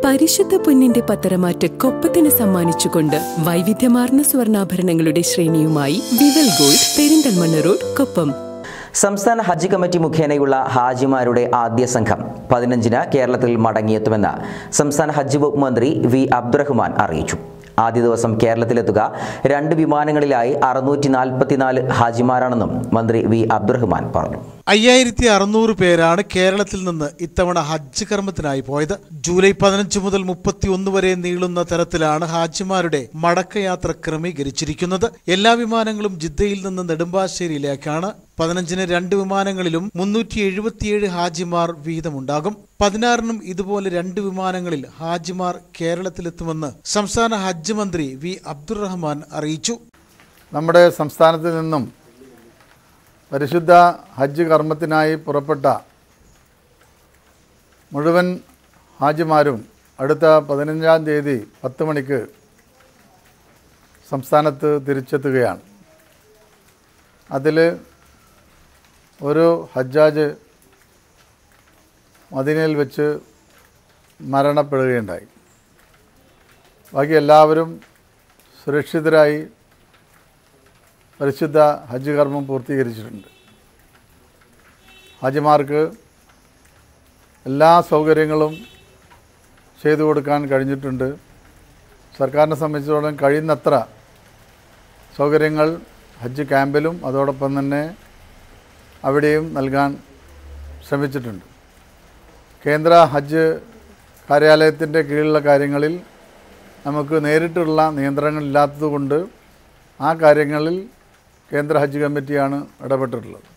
പരിശുദ്ധ പൊന്നിന്റെ പത്തരമാറ്റ് കൊപ്പത്തിന് സമ്മാനിച്ചുകൊണ്ട് വൈവിധ്യമാർന്ന സ്വർണ്ണാഭരണങ്ങളുടെ ശ്രേണിയുമായി Vival gold Perinthalmanna road Koppam സംസ്ഥാന ഹജ്ജ് കമ്മിറ്റി മുഖേനയുള്ള ഹാജിമാരുടെ ആദ്യ സംഘം പതിനഞ്ചിന് കേരളത്തിൽ മടങ്ങിയെത്തുമെന്ന് സംസ്ഥാന ഹജ്ജ് വകുപ്പ് മന്ത്രി വി അബ്ദുറഹ്മാൻ അറിയിച്ചു ആദ്യ ദിവസം കേരളത്തിലെത്തുക രണ്ട് വിമാനങ്ങളിലായി അറുന്നൂറ്റി നാൽപ്പത്തിനാല് ഹാജിമാരാണെന്നും മന്ത്രി വി അബ്ദുറഹ്മാൻ പറഞ്ഞു അയ്യായിരത്തി അറുന്നൂറ് പേരാണ് കേരളത്തിൽ നിന്ന് ഇത്തവണ ഹജ്ജ് കർമ്മത്തിനായി പോയത് ജൂലൈ പതിനഞ്ച് മുതൽ മുപ്പത്തി ഒന്ന് വരെ നീളുന്ന തരത്തിലാണ് ഹാജിമാരുടെ മടക്കയാത്ര ക്രമീകരിച്ചിരിക്കുന്നത് എല്ലാ വിമാനങ്ങളും ജിദ്ദയിൽ നിന്ന് നെടുമ്പാശ്ശേരിയിലേക്കാണ് പതിനഞ്ചിന് രണ്ട് വിമാനങ്ങളിലും മുന്നൂറ്റി എഴുപത്തിയേഴ് ഹാജിമാർ വീതമുണ്ടാകും പതിനാറിനും ഇതുപോലെ രണ്ട് വിമാനങ്ങളിൽ ഹാജിമാർ കേരളത്തിലെത്തുമെന്ന് സംസ്ഥാന ഹജ്ജ് മന്ത്രി വി അബ്ദുറഹ്മാൻ അറിയിച്ചു നമ്മുടെ സംസ്ഥാനത്ത് നിന്നും പരിശുദ്ധ ഹജ്ജ് കർമ്മത്തിനായി പുറപ്പെട്ട മുഴുവൻ ഹാജിമാരും അടുത്ത പതിനഞ്ചാം തീയതി പത്ത് മണിക്ക് സംസ്ഥാനത്ത് തിരിച്ചെത്തുകയാണ് അതിൽ ഒരു ഹജ്ജാജ് മദീനയിൽ വെച്ച് മരണപ്പെടുകയുണ്ടായി ബാക്കി എല്ലാവരും സുരക്ഷിതരായി പരിശുദ്ധ ഹജ്ജ് കർമ്മം പൂർത്തീകരിച്ചിട്ടുണ്ട് ഹാജിമാർക്ക് എല്ലാ സൗകര്യങ്ങളും ചെയ്തു കൊടുക്കാൻ കഴിഞ്ഞിട്ടുണ്ട് സർക്കാരിനെ സംബന്ധിച്ചിടത്തോളം കഴിയുന്നത്ര സൗകര്യങ്ങൾ ഹജ്ജ് ക്യാമ്പിലും അതോടൊപ്പം തന്നെ അവിടെയും നൽകാൻ ശ്രമിച്ചിട്ടുണ്ട് കേന്ദ്ര ഹജ്ജ് കാര്യാലയത്തിൻ്റെ കീഴിലുള്ള കാര്യങ്ങളിൽ നമുക്ക് നേരിട്ടുള്ള നിയന്ത്രണങ്ങളില്ലാത്തതുകൊണ്ട് ആ കാര്യങ്ങളിൽ കേന്ദ്ര ഹജ്ജ് കമ്മിറ്റിയാണ് ഇടപെട്ടിട്ടുള്ളത്